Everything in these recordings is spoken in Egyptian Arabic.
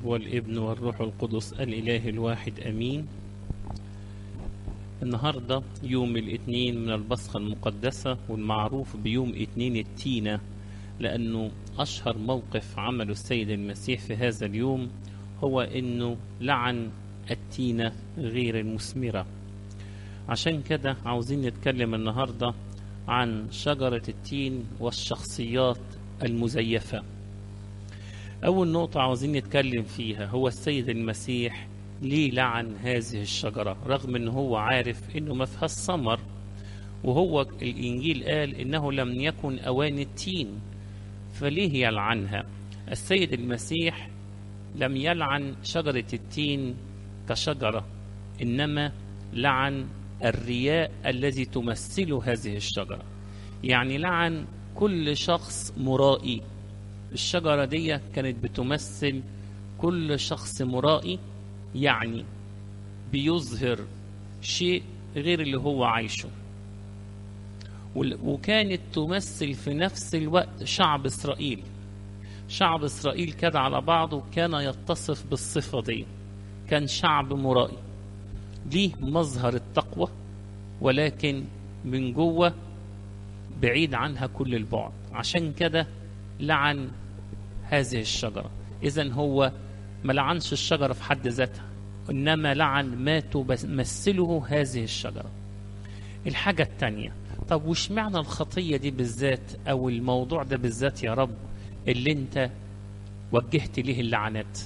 والابن والروح القدس الإله الواحد أمين النهاردة يوم الاثنين من البصخة المقدسة والمعروف بيوم اثنين التينة لأنه أشهر موقف عمله السيد المسيح في هذا اليوم هو أنه لعن التينة غير المثمرة عشان كده عاوزين نتكلم النهاردة عن شجرة التين والشخصيات المزيفة أول نقطة عاوزين نتكلم فيها هو السيد المسيح ليه لعن هذه الشجرة رغم أنه هو عارف أنه ما فيهاش ثمر وهو الإنجيل قال إنه لم يكن أوان التين فليه يلعنها السيد المسيح لم يلعن شجرة التين كشجرة إنما لعن الرياء الذي تمثله هذه الشجرة يعني لعن كل شخص مرائي الشجرة دي كانت بتمثل كل شخص مرائي يعني بيظهر شيء غير اللي هو عايشه وكانت تمثل في نفس الوقت شعب إسرائيل شعب إسرائيل كده على بعضه كان يتصف بالصفة دي كان شعب مرائي ليه مظهر التقوى ولكن من جوه بعيد عنها كل البعد عشان كده لعن هذه الشجرة إذا هو ما لعنش الشجرة في حد ذاتها إنما لعن ما تمثله هذه الشجرة الحاجة التانية طب وش معنى الخطية دي بالذات أو الموضوع ده بالذات يا رب اللي انت وجهت ليه اللعنات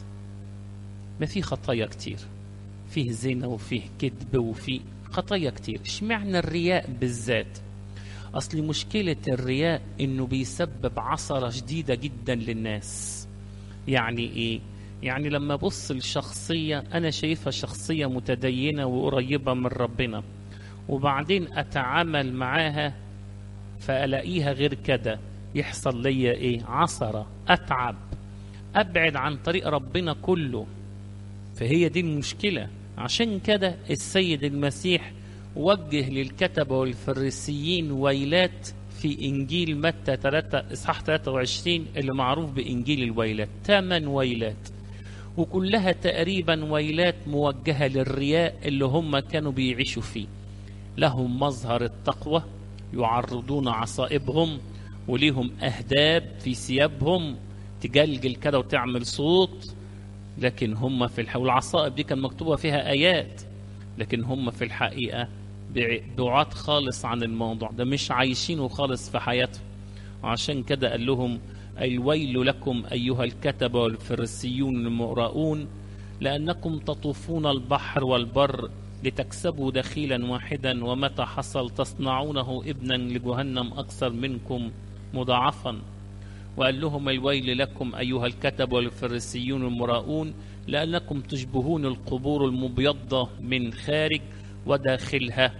ما في خطايا كتير فيه زنا وفيه كذب وفيه خطايا كتير اشمعنى الرياء بالذات اصل مشكلة الرياء انه بيسبب عصرة شديدة جدا للناس يعني ايه يعني لما ابص لشخصية انا شايفها شخصية متدينة وقريبة من ربنا وبعدين اتعامل معاها فالاقيها غير كده يحصل ليا ايه عصرة اتعب ابعد عن طريق ربنا كله فهي دي المشكلة عشان كده السيد المسيح وجه للكتبة والفريسيين ويلات في إنجيل متى 3 إصحاح 23 اللي معروف بإنجيل الويلات ثمان ويلات وكلها تقريبا ويلات موجهة للرياء اللي هم كانوا بيعيشوا فيه لهم مظهر التقوى يعرضون عصائبهم وليهم أهداب في ثيابهم تجلجل كده وتعمل صوت لكن هم في الح... والعصائب دي كان مكتوبة فيها آيات لكن هم في الحقيقة بعاد خالص عن الموضوع ده مش عايشينه خالص في حياتهم وعشان كده قال لهم الويل لكم أيها الكتبة والفريسيون المؤراؤون لأنكم تطوفون البحر والبر لتكسبوا دخيلا واحدا ومتى حصل تصنعونه ابنا لجهنم أكثر منكم مضاعفا وقال لهم الويل لكم أيها الكتب والفريسيون المراؤون لأنكم تشبهون القبور المبيضة من خارج وداخلها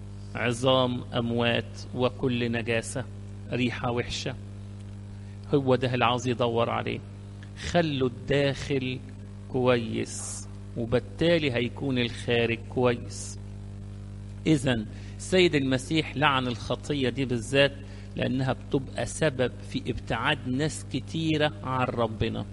عظام أموات وكل نجاسة ريحة وحشة هو ده اللي عاوز يدور عليه خلوا الداخل كويس وبالتالي هيكون الخارج كويس إذا السيد المسيح لعن الخطية دي بالذات لأنها بتبقى سبب في ابتعاد ناس كتيرة عن ربنا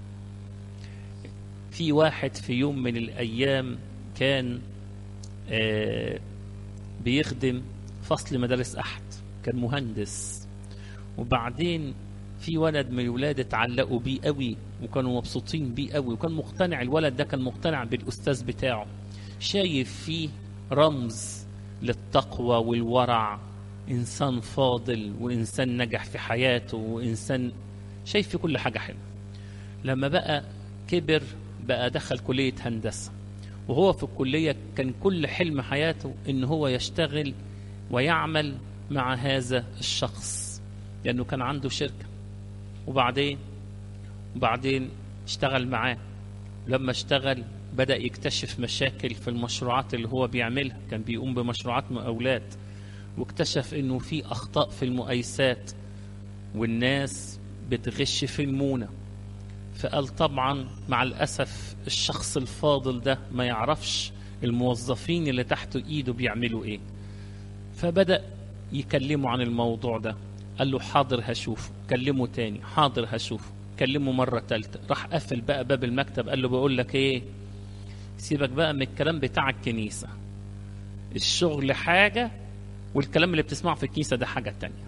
في واحد في يوم من الأيام كان آه بيخدم فصل مدارس أحد كان مهندس وبعدين في ولد من الولاد اتعلقوا بيه قوي وكانوا مبسوطين بيه قوي وكان مقتنع الولد ده كان مقتنع بالأستاذ بتاعه شايف فيه رمز للتقوى والورع إنسان فاضل وإنسان نجح في حياته وإنسان شايف في كل حاجة حلوة لما بقى كبر بقى دخل كلية هندسة وهو في الكلية كان كل حلم حياته إن هو يشتغل ويعمل مع هذا الشخص لأنه كان عنده شركة وبعدين وبعدين اشتغل معاه لما اشتغل بدأ يكتشف مشاكل في المشروعات اللي هو بيعملها كان بيقوم بمشروعات مقاولات واكتشف انه في اخطاء في المقايسات والناس بتغش في المونه فقال طبعا مع الاسف الشخص الفاضل ده ما يعرفش الموظفين اللي تحت ايده بيعملوا ايه فبدا يكلمه عن الموضوع ده قال له حاضر هشوفه كلمه تاني حاضر هشوفه كلمه مرة تالتة راح قفل بقى باب المكتب قال له بقول لك ايه سيبك بقى من الكلام بتاع الكنيسة الشغل حاجة والكلام اللي بتسمعه في الكنيسة ده حاجة تانية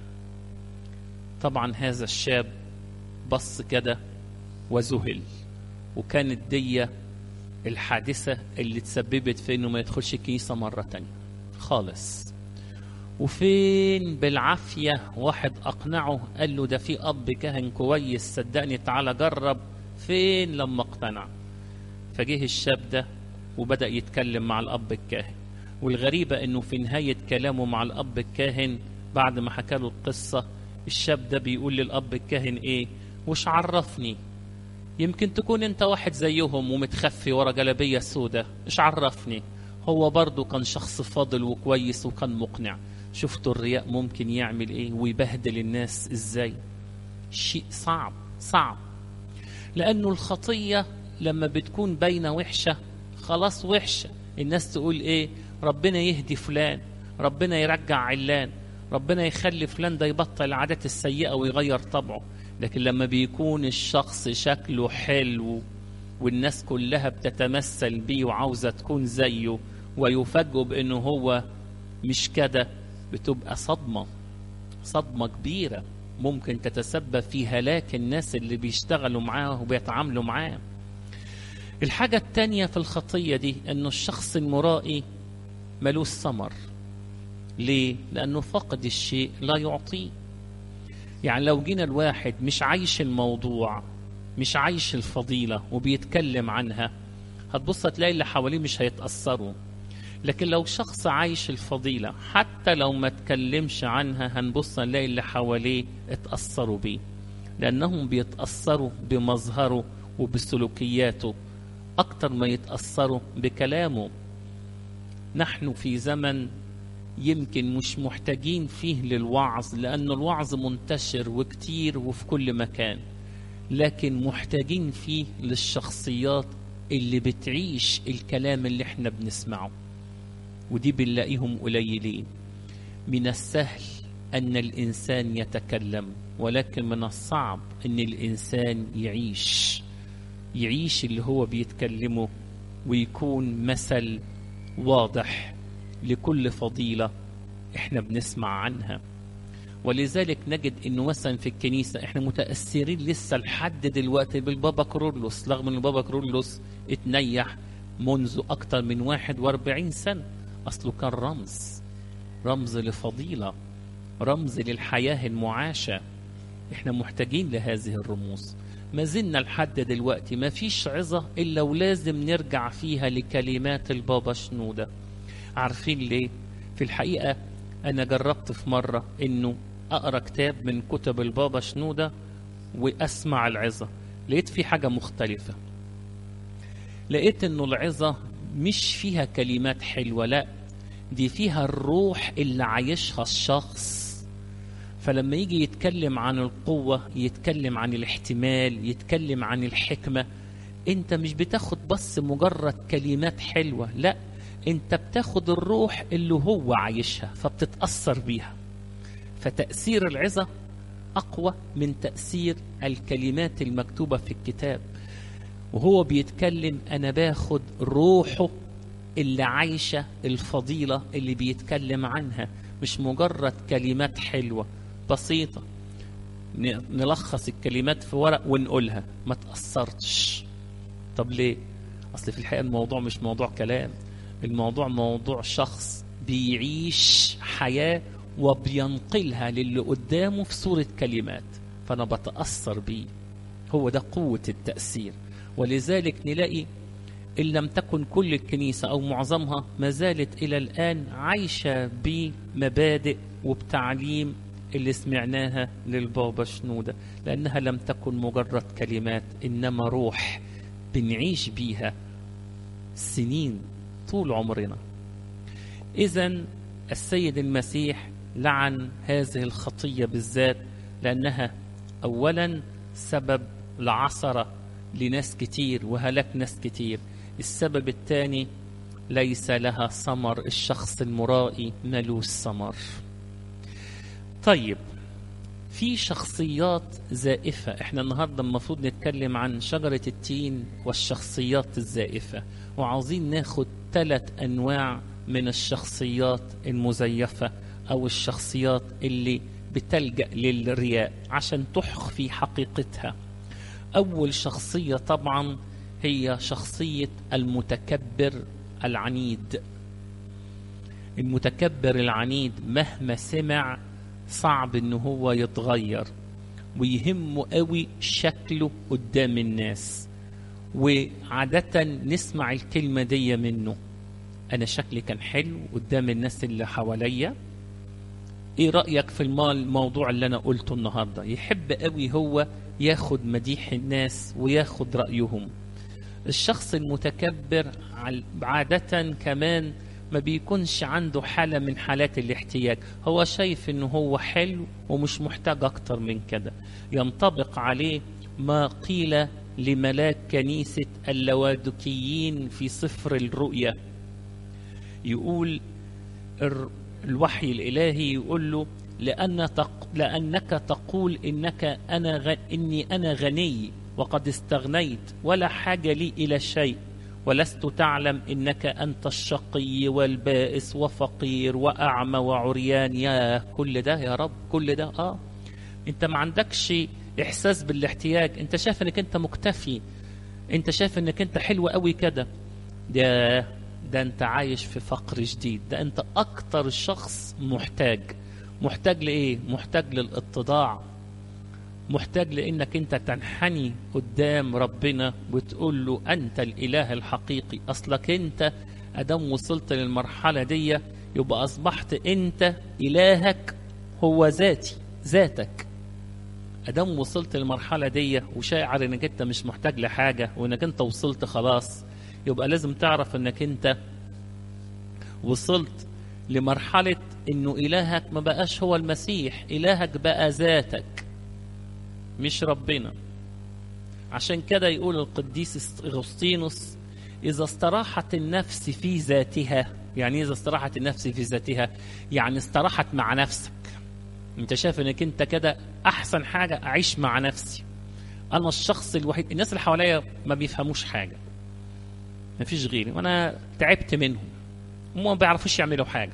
طبعا هذا الشاب بص كده وذهل وكانت دي الحادثة اللي تسببت في انه ما يدخلش الكنيسة مرة تانية خالص وفين بالعافية واحد أقنعه قال له ده في أب كاهن كويس صدقني تعالى جرب فين لما اقتنع فجه الشاب ده وبدأ يتكلم مع الأب الكاهن والغريبة إنه في نهاية كلامه مع الأب الكاهن بعد ما حكى له القصة الشاب ده بيقول للأب الكاهن إيه وش عرفني يمكن تكون أنت واحد زيهم ومتخفي ورا جلبية سودة إيش عرفني هو برضه كان شخص فاضل وكويس وكان مقنع شفتوا الرياء ممكن يعمل ايه ويبهدل الناس ازاي شيء صعب صعب لانه الخطيه لما بتكون باينه وحشه خلاص وحشه الناس تقول ايه ربنا يهدي فلان ربنا يرجع علان ربنا يخلي فلان ده يبطل العادات السيئه ويغير طبعه لكن لما بيكون الشخص شكله حلو والناس كلها بتتمثل بيه وعاوزه تكون زيه ويفاجئوا بانه هو مش كده بتبقى صدمة صدمة كبيرة ممكن تتسبب في هلاك الناس اللي بيشتغلوا معاه وبيتعاملوا معاه الحاجة التانية في الخطية دي انه الشخص المرائي ملوش ثمر ليه؟ لأنه فقد الشيء لا يعطيه يعني لو جينا الواحد مش عايش الموضوع مش عايش الفضيلة وبيتكلم عنها هتبص تلاقي اللي حواليه مش هيتأثروا لكن لو شخص عايش الفضيلة حتى لو ما تكلمش عنها هنبص نلاقي اللي حواليه اتأثروا بيه لأنهم بيتأثروا بمظهره وبسلوكياته أكتر ما يتأثروا بكلامه نحن في زمن يمكن مش محتاجين فيه للوعظ لأن الوعظ منتشر وكتير وفي كل مكان لكن محتاجين فيه للشخصيات اللي بتعيش الكلام اللي احنا بنسمعه ودي بنلاقيهم قليلين من السهل أن الإنسان يتكلم ولكن من الصعب أن الإنسان يعيش يعيش اللي هو بيتكلمه ويكون مثل واضح لكل فضيلة احنا بنسمع عنها ولذلك نجد انه مثلا في الكنيسة احنا متأثرين لسه لحد دلوقتي بالبابا كرولوس رغم ان البابا كرولوس اتنيح منذ اكتر من 41 سنة اصله كان رمز رمز لفضيلة رمز للحياة المعاشة احنا محتاجين لهذه الرموز ما زلنا لحد دلوقتي ما فيش عظة إلا ولازم نرجع فيها لكلمات البابا شنودة عارفين ليه؟ في الحقيقة أنا جربت في مرة إنه أقرأ كتاب من كتب البابا شنودة وأسمع العظة لقيت في حاجة مختلفة لقيت إنه العظة مش فيها كلمات حلوة لا دي فيها الروح اللي عايشها الشخص فلما يجي يتكلم عن القوة يتكلم عن الاحتمال يتكلم عن الحكمة انت مش بتاخد بس مجرد كلمات حلوة لا انت بتاخد الروح اللي هو عايشها فبتتأثر بيها فتأثير العظة أقوى من تأثير الكلمات المكتوبة في الكتاب وهو بيتكلم أنا باخد روحه اللي عايشة الفضيلة اللي بيتكلم عنها مش مجرد كلمات حلوة بسيطة نلخص الكلمات في ورق ونقولها ما تأثرتش طب ليه؟ أصل في الحقيقة الموضوع مش موضوع كلام الموضوع موضوع شخص بيعيش حياة وبينقلها للي قدامه في صورة كلمات فأنا بتأثر بيه هو ده قوة التأثير ولذلك نلاقي إن لم تكن كل الكنيسة أو معظمها ما زالت إلى الآن عايشة بمبادئ وبتعليم اللي سمعناها للبابا شنودة لأنها لم تكن مجرد كلمات إنما روح بنعيش بيها سنين طول عمرنا إذا السيد المسيح لعن هذه الخطية بالذات لأنها أولا سبب لعثرة لناس كتير وهلاك ناس كتير السبب الثاني ليس لها ثمر الشخص المرائي ملوش ثمر طيب في شخصيات زائفة احنا النهاردة المفروض نتكلم عن شجرة التين والشخصيات الزائفة وعاوزين ناخد ثلاث أنواع من الشخصيات المزيفة أو الشخصيات اللي بتلجأ للرياء عشان تخفي حقيقتها أول شخصية طبعا هي شخصية المتكبر العنيد المتكبر العنيد مهما سمع صعب ان هو يتغير ويهمه قوي شكله قدام الناس وعادة نسمع الكلمة دي منه أنا شكلي كان حلو قدام الناس اللي حواليا إيه رأيك في الموضوع اللي أنا قلته النهاردة يحب قوي هو ياخد مديح الناس وياخد رأيهم الشخص المتكبر عادة كمان ما بيكونش عنده حالة من حالات الاحتياج هو شايف انه هو حلو ومش محتاج اكتر من كده ينطبق عليه ما قيل لملاك كنيسة اللوادكيين في سفر الرؤيا يقول الوحي الإلهي يقول له لأن تق... لأنك تقول إنك أنا غ... إني أنا غني وقد استغنيت ولا حاجة لي إلى شيء ولست تعلم انك انت الشقي والبائس وفقير واعمى وعريان يا كل ده يا رب كل ده اه انت ما عندكش احساس بالاحتياج انت شايف انك انت مكتفي انت شايف انك انت حلو قوي كده ده ده انت عايش في فقر شديد ده انت اكتر شخص محتاج محتاج لايه محتاج للاتضاع محتاج لانك انت تنحني قدام ربنا وتقول له انت الاله الحقيقي اصلك انت ادام وصلت للمرحله دي يبقى اصبحت انت الهك هو ذاتي ذاتك ادام وصلت للمرحله دي وشاعر انك انت مش محتاج لحاجه وانك انت وصلت خلاص يبقى لازم تعرف انك انت وصلت لمرحله انه الهك ما بقاش هو المسيح الهك بقى ذاتك مش ربنا عشان كده يقول القديس اغسطينوس اذا استراحت النفس في ذاتها يعني اذا استراحت النفس في ذاتها يعني استراحت مع نفسك انت شايف انك انت كده احسن حاجه اعيش مع نفسي انا الشخص الوحيد الناس اللي حواليا ما بيفهموش حاجه ما فيش غيري وانا تعبت منهم هم ما بيعرفوش يعملوا حاجه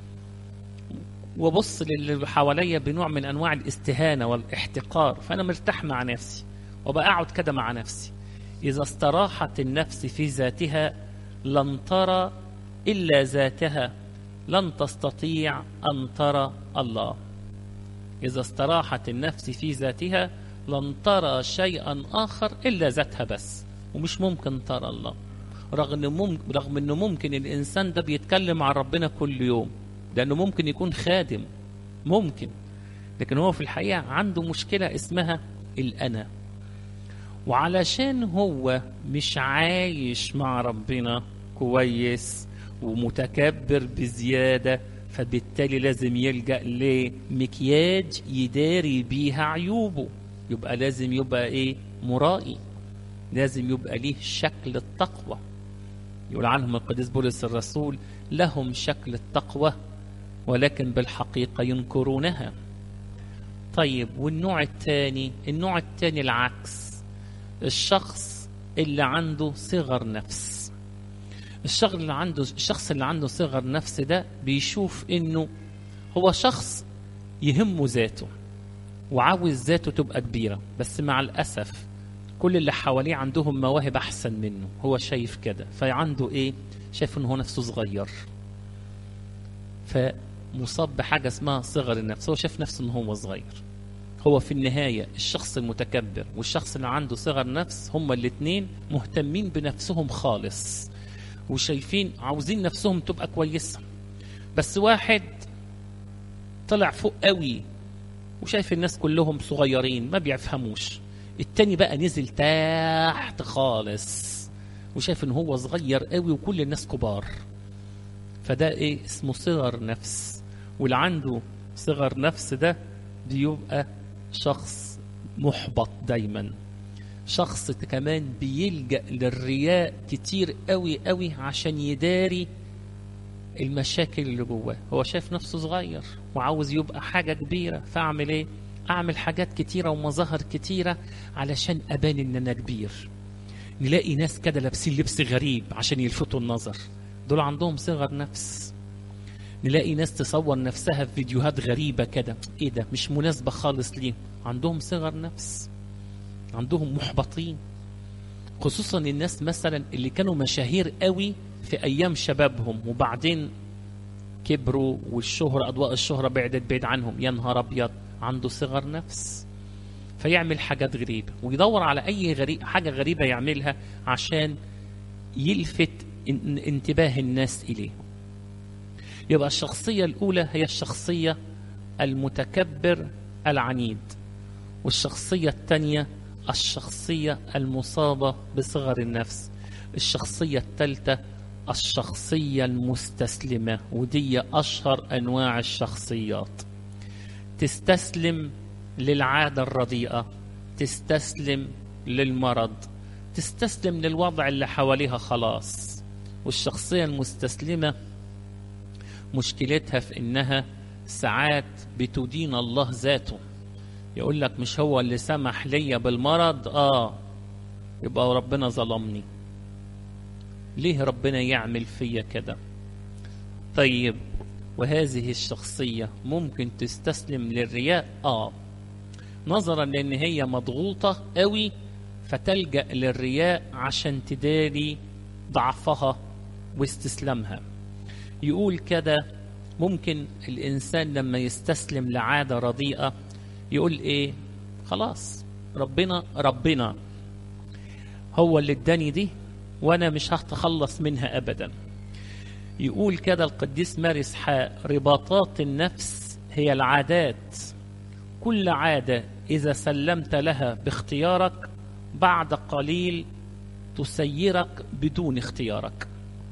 وبص للي حواليا بنوع من انواع الاستهانه والاحتقار فانا مرتاح مع نفسي وبقعد كده مع نفسي اذا استراحت النفس في ذاتها لن ترى الا ذاتها لن تستطيع ان ترى الله اذا استراحت النفس في ذاتها لن ترى شيئا اخر الا ذاتها بس ومش ممكن ترى الله رغم ممكن رغم انه ممكن الانسان ده بيتكلم عن ربنا كل يوم لأنه ممكن يكون خادم ممكن لكن هو في الحقيقة عنده مشكلة اسمها الأنا وعلشان هو مش عايش مع ربنا كويس ومتكبر بزيادة فبالتالي لازم يلجأ لمكياج يداري بيها عيوبه يبقى لازم يبقى ايه مرائي لازم يبقى ليه شكل التقوى يقول عنهم القديس بولس الرسول لهم شكل التقوى ولكن بالحقيقة ينكرونها طيب والنوع الثاني النوع الثاني العكس الشخص اللي عنده صغر نفس الشخص اللي عنده الشخص اللي عنده صغر نفس ده بيشوف انه هو شخص يهمه ذاته وعاوز ذاته تبقى كبيرة بس مع الأسف كل اللي حواليه عندهم مواهب أحسن منه هو شايف كده فعنده إيه شايف إنه هو نفسه صغير فمصاب بحاجة اسمها صغر النفس هو شايف نفسه إن هو صغير هو في النهاية الشخص المتكبر والشخص اللي عنده صغر نفس هما الاتنين مهتمين بنفسهم خالص وشايفين عاوزين نفسهم تبقى كويسة بس واحد طلع فوق قوي وشايف الناس كلهم صغيرين ما بيفهموش التاني بقى نزل تحت خالص وشايف ان هو صغير قوي وكل الناس كبار فده ايه اسمه صغر نفس واللي عنده صغر نفس ده بيبقى شخص محبط دايما شخص كمان بيلجأ للرياء كتير قوي قوي عشان يداري المشاكل اللي جواه هو شايف نفسه صغير وعاوز يبقى حاجة كبيرة فاعمل ايه اعمل حاجات كتيره ومظاهر كتيره علشان ابان ان انا كبير نلاقي ناس كده لابسين لبس غريب عشان يلفتوا النظر دول عندهم صغر نفس نلاقي ناس تصور نفسها في فيديوهات غريبة كده ايه ده مش مناسبة خالص ليهم عندهم صغر نفس عندهم محبطين خصوصا الناس مثلا اللي كانوا مشاهير قوي في ايام شبابهم وبعدين كبروا والشهرة اضواء الشهرة بعدت بعيد عنهم يا نهار ابيض عنده صغر نفس فيعمل حاجات غريبة ويدور على اي غريب حاجة غريبة يعملها عشان يلفت ان- انتباه الناس اليه يبقى الشخصية الأولى هي الشخصية المتكبر العنيد والشخصية الثانية الشخصية المصابة بصغر النفس الشخصية الثالثة الشخصية المستسلمة ودي أشهر أنواع الشخصيات تستسلم للعادة الرديئة تستسلم للمرض تستسلم للوضع اللي حواليها خلاص والشخصية المستسلمة مشكلتها في انها ساعات بتدين الله ذاته يقول لك مش هو اللي سمح ليا بالمرض اه يبقى ربنا ظلمني ليه ربنا يعمل فيا كده طيب وهذه الشخصية ممكن تستسلم للرياء اه نظرا لان هي مضغوطة قوي فتلجأ للرياء عشان تداري ضعفها واستسلامها يقول كده ممكن الإنسان لما يستسلم لعادة رديئة يقول إيه خلاص ربنا ربنا هو اللي اداني دي وأنا مش هتخلص منها أبدا يقول كده القديس ماري اسحاق رباطات النفس هي العادات كل عادة إذا سلمت لها باختيارك بعد قليل تسيرك بدون اختيارك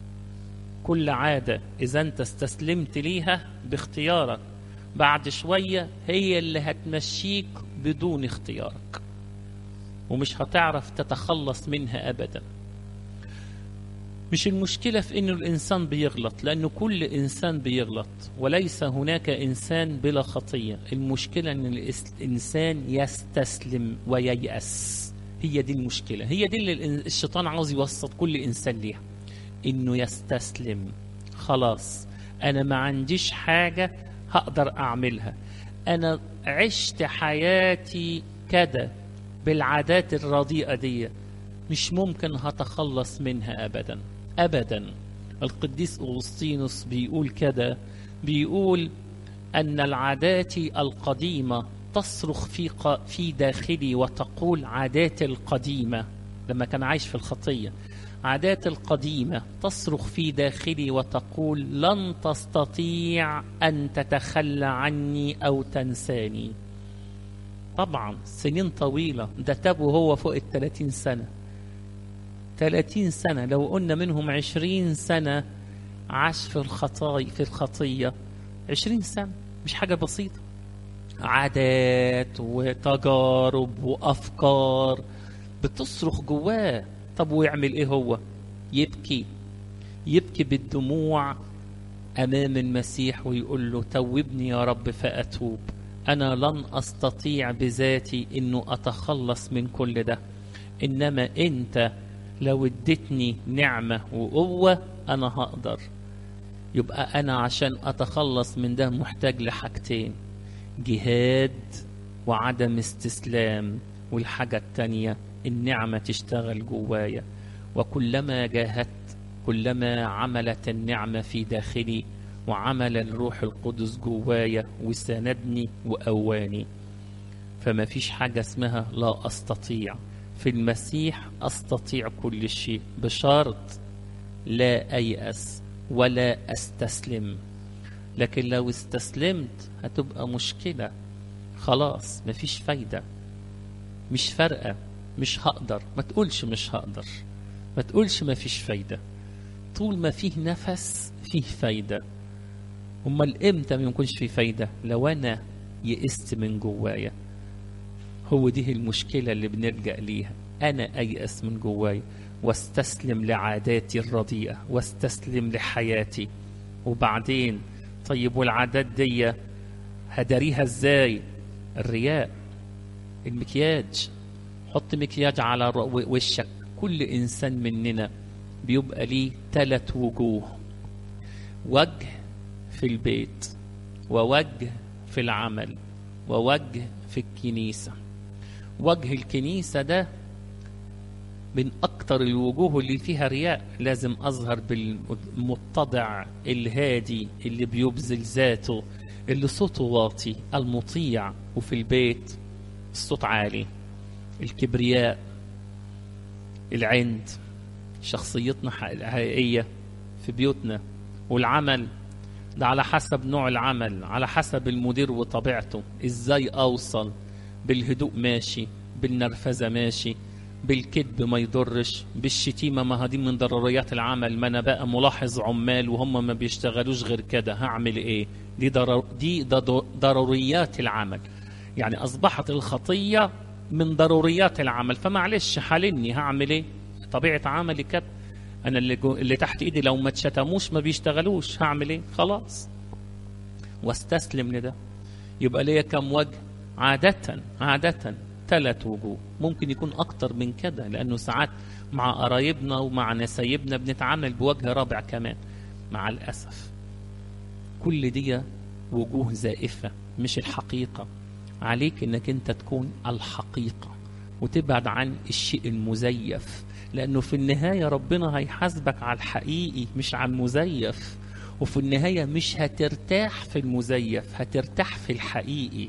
كل عادة إذا أنت استسلمت ليها باختيارك بعد شوية هي اللي هتمشيك بدون اختيارك ومش هتعرف تتخلص منها أبدا مش المشكلة في أنه الإنسان بيغلط لأنه كل إنسان بيغلط وليس هناك إنسان بلا خطية المشكلة أن الإنسان يستسلم وييأس هي دي المشكلة هي دي اللي الشيطان عاوز يوسط كل إنسان ليها انه يستسلم خلاص انا ما عنديش حاجة هقدر اعملها انا عشت حياتي كده بالعادات الرديئة دي مش ممكن هتخلص منها ابدا ابدا القديس اغسطينوس بيقول كده بيقول ان العادات القديمة تصرخ في ق... في داخلي وتقول عاداتي القديمة لما كان عايش في الخطيه عادات القديمة تصرخ في داخلي وتقول لن تستطيع أن تتخلى عني أو تنساني طبعا سنين طويلة ده تاب وهو فوق الثلاثين سنة ثلاثين سنة لو قلنا منهم عشرين سنة عاش في الخطاي في الخطية عشرين سنة مش حاجة بسيطة عادات وتجارب وأفكار بتصرخ جواه طب ويعمل ايه هو يبكي يبكي بالدموع امام المسيح ويقول له توبني يا رب فاتوب انا لن استطيع بذاتي انه اتخلص من كل ده انما انت لو اديتني نعمه وقوه انا هقدر يبقى انا عشان اتخلص من ده محتاج لحاجتين جهاد وعدم استسلام والحاجه التانيه النعمة تشتغل جوايا وكلما جاهدت كلما عملت النعمة في داخلي وعمل الروح القدس جوايا وساندني وقواني فما فيش حاجة اسمها لا أستطيع في المسيح أستطيع كل شيء بشرط لا أيأس ولا أستسلم لكن لو استسلمت هتبقى مشكلة خلاص مفيش فايدة مش فارقة مش هقدر ما تقولش مش هقدر ما تقولش ما فيش فايدة طول ما فيه نفس فيه فايدة امال امتى ما يكونش فيه فايدة لو انا يئست من جوايا هو دي المشكلة اللي بنلجأ ليها انا ايأس من جوايا واستسلم لعاداتي الرديئة واستسلم لحياتي وبعدين طيب والعادات دي هداريها ازاي الرياء المكياج حط مكياج على ر- وشك كل إنسان مننا بيبقى ليه ثلاث وجوه وجه في البيت ووجه في العمل ووجه في الكنيسة وجه الكنيسة ده من أكتر الوجوه اللي فيها رياء لازم أظهر بالمتضع الهادي اللي بيبذل ذاته اللي صوته واطي المطيع وفي البيت الصوت عالي الكبرياء العند شخصيتنا الحقيقية في بيوتنا والعمل ده على حسب نوع العمل على حسب المدير وطبيعته ازاي اوصل بالهدوء ماشي بالنرفزة ماشي بالكذب ما يضرش بالشتيمة ما هدي من ضروريات العمل ما انا بقى ملاحظ عمال وهم ما بيشتغلوش غير كده هعمل ايه دي ضرر دي ضر- ضروريات العمل يعني اصبحت الخطية من ضروريات العمل فمعلش حالني هعمل ايه طبيعة عملي كده انا اللي, جو اللي تحت ايدي لو ما اتشتموش ما بيشتغلوش هعمل ايه خلاص واستسلم لده يبقى ليا كم وجه عادة عادة ثلاث وجوه ممكن يكون أكتر من كده لأنه ساعات مع قرايبنا ومع نسايبنا بنتعامل بوجه رابع كمان مع الأسف كل دي وجوه زائفة مش الحقيقة عليك انك انت تكون الحقيقة وتبعد عن الشيء المزيف لأنه في النهاية ربنا هيحاسبك على الحقيقي مش على المزيف وفي النهاية مش هترتاح في المزيف هترتاح في الحقيقي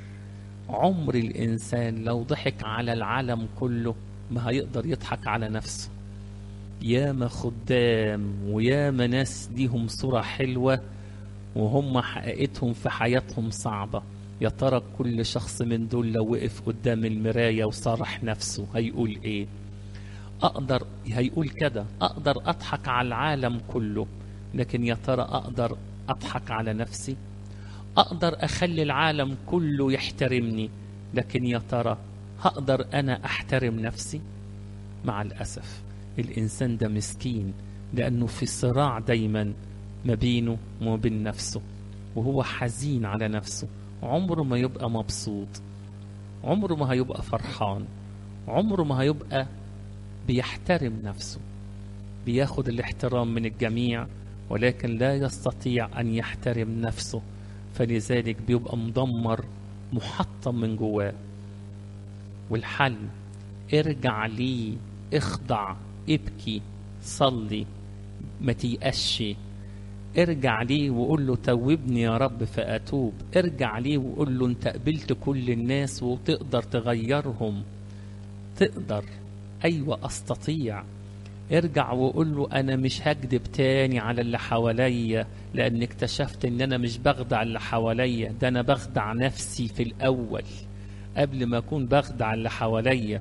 عمر الإنسان لو ضحك على العالم كله ما هيقدر يضحك على نفسه ياما خدام وياما ناس ليهم صورة حلوة وهم حقيقتهم في حياتهم صعبة يا ترى كل شخص من دول لو وقف قدام المراية وصرح نفسه هيقول ايه اقدر هيقول كده اقدر اضحك على العالم كله لكن يا ترى اقدر اضحك على نفسي اقدر اخلي العالم كله يحترمني لكن يا ترى هقدر انا احترم نفسي مع الاسف الانسان ده مسكين لانه في صراع دايما ما بينه وما بين نفسه وهو حزين على نفسه عمره ما يبقى مبسوط عمره ما هيبقى فرحان عمره ما هيبقى بيحترم نفسه بياخد الاحترام من الجميع ولكن لا يستطيع أن يحترم نفسه فلذلك بيبقى مدمر محطم من جواه والحل ارجع ليه اخضع ابكي صلي ما تيأسش ارجع ليه وقول له توبني يا رب فأتوب ارجع ليه وقول له انت قبلت كل الناس وتقدر تغيرهم تقدر ايوه استطيع ارجع وقول له انا مش هكذب تاني على اللي حواليا لان اكتشفت ان انا مش بخدع اللي حواليا ده انا بخدع نفسي في الاول قبل ما اكون بخدع اللي حواليا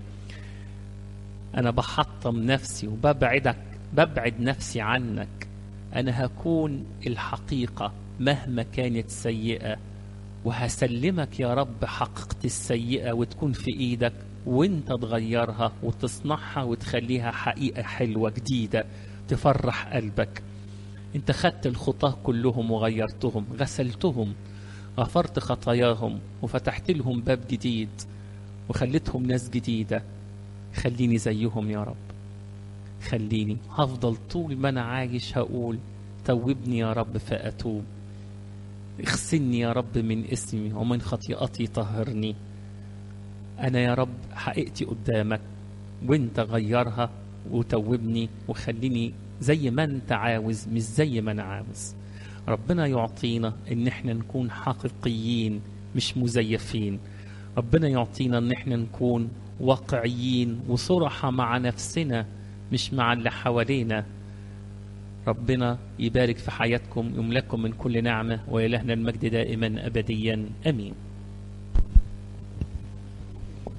انا بحطم نفسي وببعدك ببعد نفسي عنك انا هكون الحقيقه مهما كانت سيئه وهسلمك يا رب حقيقتي السيئه وتكون في ايدك وانت تغيرها وتصنعها وتخليها حقيقه حلوه جديده تفرح قلبك انت خدت الخطاه كلهم وغيرتهم غسلتهم غفرت خطاياهم وفتحت لهم باب جديد وخليتهم ناس جديده خليني زيهم يا رب خليني هفضل طول ما انا عايش هقول توبني يا رب فاتوب اغسلني يا رب من اسمي ومن خطيئتي طهرني انا يا رب حقيقتي قدامك وانت غيرها وتوبني وخليني زي ما انت عاوز مش زي ما انا عاوز ربنا يعطينا ان احنا نكون حقيقيين مش مزيفين ربنا يعطينا ان احنا نكون واقعيين وصرحة مع نفسنا مش مع اللي حوالينا ربنا يبارك في حياتكم يملككم من كل نعمة وإلهنا المجد دائما أبديا أمين